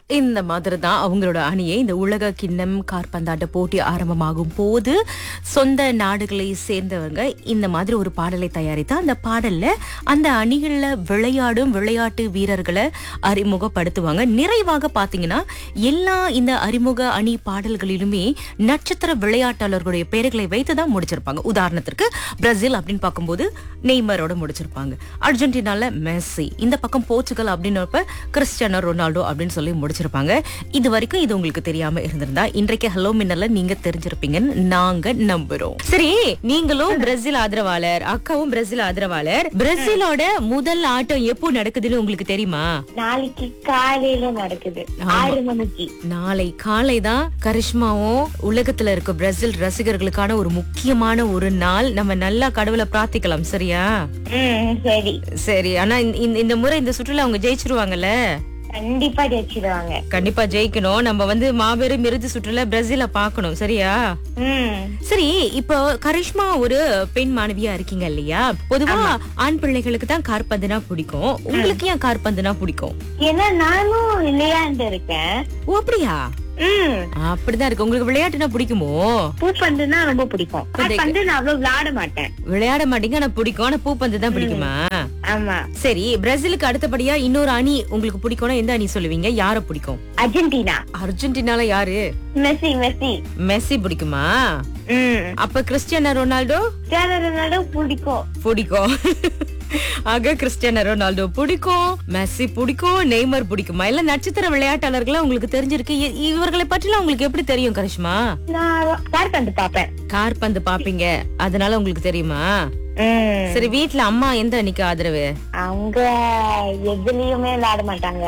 இந்த மாதிரி தான் அவங்களோட அணியை இந்த உலக கிண்ணம் காற்பந்தாட்ட போட்டி ஆரம்பமாகும் போது சொந்த நாடுகளை சேர்ந்தவங்க இந்த மாதிரி ஒரு பாடலை தயாரித்து அந்த பாடல்ல அந்த அணிகள்ல விளையாடும் விளையாட்டு வீரர்களை அறிமுகப்படுத்துவாங்க நிறைவாக பாத்தீங்கன்னா எல்லா இந்த அறிமுக அணி பாடல்களிலுமே நட்சத்திர விளையாட்டாளர்களுடைய பெயர்களை வைத்து தான் முடிச்சிருப்பாங்க உதாரணத்திற்கு பிரேசில் அப்படின்னு பார்க்கும்போது நெய்மரோட முடிச்சிருப்பாங்க அர்ஜென்டினால மெஸ்ஸி இந்த பக்கம் போர்ச்சுகல் அப்படின்னப்ப கிறிஸ்டியானோ ரொனால்டோ அப்படின்னு சொல்லி முடிச்சிருப்பாங்க இது வரைக்கும் இது உங்களுக்கு தெரியாம இருந்திருந்தா இன்றைக்கு ஹலோ மின்னல்ல நீங்க தெரிஞ்சிருப்பீங்கன்னு நாங்க நம்புறோம் சரி நீங்களும் பிரேசில் ஆதரவாளர் அக்காவும் பிரேசில் ஆதரவாளர் பிரேசிலோட முதல் ஆட்டம் எப்போ நடக்குதுன்னு உங்களுக்கு தெரியுமா நாளைக்கு காலையில நடக்குது ஆறு மணிக்கு நாளை காலை தான் கரிஷ்மாவும் உலகத்துல இருக்க பிரேசில் ரசிகர்களுக்கான ஒரு முக்கியமான ஒரு நாள் நம்ம நல்லா கடவுளை பிரார்த்திக்கலாம் சரியா ம் சரி சரி ஆனா இந்த- இந்த- இந்த முறை இந்த சுற்றுலா அவங்க ஜெயிச்சிருவாங்கல்ல கண்டிப்பா ஜெயிச்சிடுவாங்க கண்டிப்பா ஜெயிக்கணும் நம்ம வந்து மாபெரும் இறுதி சுற்றுலா பிரேசில பார்க்கணும் சரியா ம் சரி இப்போ கரிஷ்மா ஒரு பெண் மாணவியா இருக்கீங்க இல்லையா பொதுவா ஆண் பிள்ளைகளுக்கு தான் கார்பந்துனா பிடிக்கும் உங்களுக்கு ஏன் கார்பந்துனா பிடிக்கும் ஏன்னா நானும் விளையாண்டு இருக்கேன் ஓ அப்படியா ம் அப்படிதான் இருக்கு உங்களுக்கு விளையாட்டுனா பிடிக்குமோ பூப்பந்துனா ரொம்ப பிடிக்கும் பந்து நான் அவ்வளவு விளையாட மாட்டேன் விளையாட மாட்டீங்க ஆனா பிடிக்கும் ஆனா பூப்பந்து தான் பிடிக்குமா ஆமா சரி பிரேசிலுக்கு அடுத்தபடியா இன்னொரு அணி உங்களுக்கு பிடிக்கும்னா எந்த அணி சொல்லுவீங்க யார பிடிக்கும் அர்ஜென்டினா அர்ஜென்டினால யாரு மெஸ்ஸி மெஸ்ஸி மெஸ்ஸி பிடிக்குமா ம் அப்ப கிறிஸ்டியானோ ரொனால்டோ கிறிஸ்டியானோ ரொனால்டோ பிடிக்கும் பிடிக்கும் ஆக கிறிஸ்டியானோ ரொனால்டோ பிடிக்கும் மெஸ்ஸி பிடிக்கும் நெய்மர் பிடிக்குமா இல்ல நட்சத்திர விளையாட்டாளர்களா உங்களுக்கு தெரிஞ்சிருக்கு இ- இவர்களை பற்றிலாம் உங்களுக்கு எப்படி தெரியும் கரிஷ்மா நான் கார்பந்து பாப்பேன் கார் பந்து பாப்பீங்க அதனால உங்களுக்கு தெரியுமா ம் சரி வீட்ல அம்மா எந்த அன்னைக்கு ஆதரவு அவங்க எதுலயுமே விளையாட மாட்டாங்க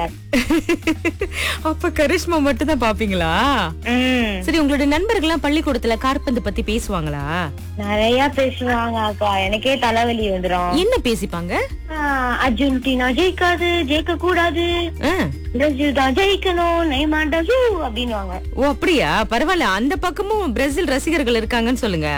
அப்ப கரிஷ்மா மட்டும் தான் பாப்பீங்களா ம் சரி உங்களுடைய நண்பர்கள்லாம் பள்ளிக்கூடத்துல கார்பந்து பத்தி பேசுவாங்களா நிறைய பேசுவாங்க அக்கா எனக்கே தலைவலி வந்துரும் என்ன பேசிப்பாங்க ஆஹ், அர்ஜென்டினா ஜெயிக்காது ஜெயிக்க கூடாது ஆ. பிரேசில் தான் ஜெயிக்கணும் நெய்மாண்டா ஜூ அப்படின்னுவாங்க ஓ அப்படியா பரவாயில்ல அந்த பக்கமும் பிரேசில் ரசிகர்கள் இருக்காங்கன்னு சொல்லுங்க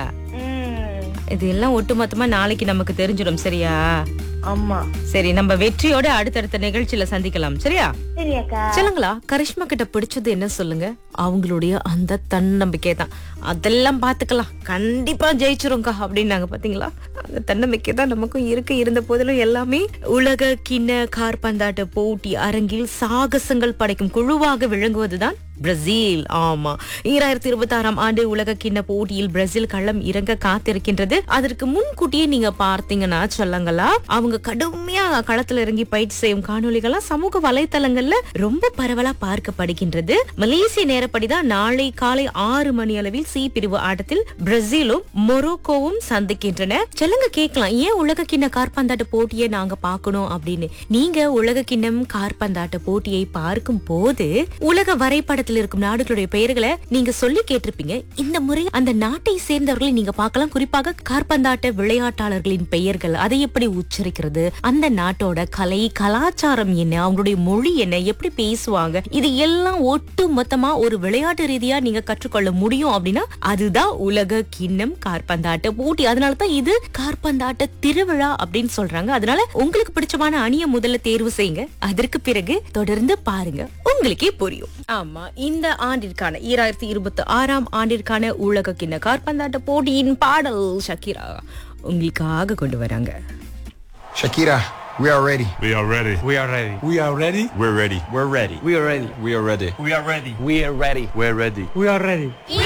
ம், இது எல்லாம் ஒட்டுமொத்தமா நாளைக்கு நமக்கு தெரிஞ்சிடும் சரியா ஆமா சரி நம்ம வெற்றியோட அடுத்தடுத்த நிகழ்ச்சியில சந்திக்கலாம் சரியா சரி அக்கா சொல்லுங்களா கரிஷ்மா கிட்ட பிடிச்சது என்ன சொல்லுங்க அவங்களுடைய அந்த தன்னம்பிக்கை தான் அதெல்லாம் பாத்துக்கலாம் கண்டிப்பா ஜெயிச்சிருங்க அப்படின்னாங்க பாத்தீங்களா அந்த தன்னம்பிக்கை தான் நமக்கும் இருக்கு இருந்த போதிலும் எல்லாமே உலக கிண்ண கார்பந்தாட்ட போட்டி அரங்கில் சாகசங்கள் படைக்கும் குழுவாக விளங்குவதுதான் பிரேசில் ஆமா ஈராயிரத்தி இருபத்தி ஆறாம் ஆண்டு உலக கிண்ண போட்டியில் பிரேசில் களம் இறங்க காத்திருக்கின்றது அதற்கு முன்கூட்டியே நீங்க பார்த்தீங்கன்னா சொல்லுங்களா அவங்க கடுமையா களத்துல இறங்கி பயிற்சி செய்யும் காணொளிகள்லாம் சமூக வலைத்தளங்கள்ல ரொம்ப பரவலா பார்க்கப்படுகின்றது மலேசிய நேரப்படிதான் நாளை காலை ஆறு மணி அளவில் சி பிரிவு ஆட்டத்தில் பிரேசிலும் மொரோக்கோவும் சந்திக்கின்றன சொல்லுங்க கேட்கலாம் ஏன் உலக கிண்ண கார்பந்தாட்ட போட்டியை நாங்க பார்க்கணும் அப்படின்னு நீங்க உலக கிண்ணம் கார்பந்தாட்ட போட்டியை பார்க்கும் போது உலக வரைபடத்தில் இருக்கும் நாடுகளுடைய பெயர்களை நீங்க சொல்லி கேட்டிருப்பீங்க இந்த முறை அந்த நாட்டை சேர்ந்தவர்களை நீங்க பார்க்கலாம் குறிப்பாக கார்பந்தாட்ட விளையாட்டாளர்களின் பெயர்கள் அதை எப்படி உச்சரிக்கிறது அந்த நாட்டோட கலை கலாச்சாரம் என்ன அவங்களுடைய மொழி என்ன எப்படி பேசுவாங்க இது எல்லாம் ஒட்டு மொத்தமா ஒரு விளையாட்டு ரீதியா நீங்க கற்றுக்கொள்ள முடியும் அப்படின்னா அதுதான் உலக கிண்ணம் கார்பந்தாட்ட போட்டி அதனால தான் இது கார்பந்தாட்ட திருவிழா அப்படின்னு சொல்றாங்க அதனால உங்களுக்கு பிடிச்சமான அணியை முதல்ல தேர்வு செய்யுங்க அதற்கு பிறகு தொடர்ந்து பாருங்க உங்களுக்கே புரியும் ஆமா இந்த ஆண்டிற்கான ஈராயிரத்தி இருபத்தி ஆறாம் ஆண்டிற்கான உலக கிண்ண கார்பந்தாட்ட போட்டியின் பாடல் ஷக்கீரா உங்களுக்காக கொண்டு வராங்க Shakira, we are ready. We are ready. We are ready. We are ready. We're ready. We're ready. We are ready. We are ready. We are ready. We are ready. We're ready. We are ready.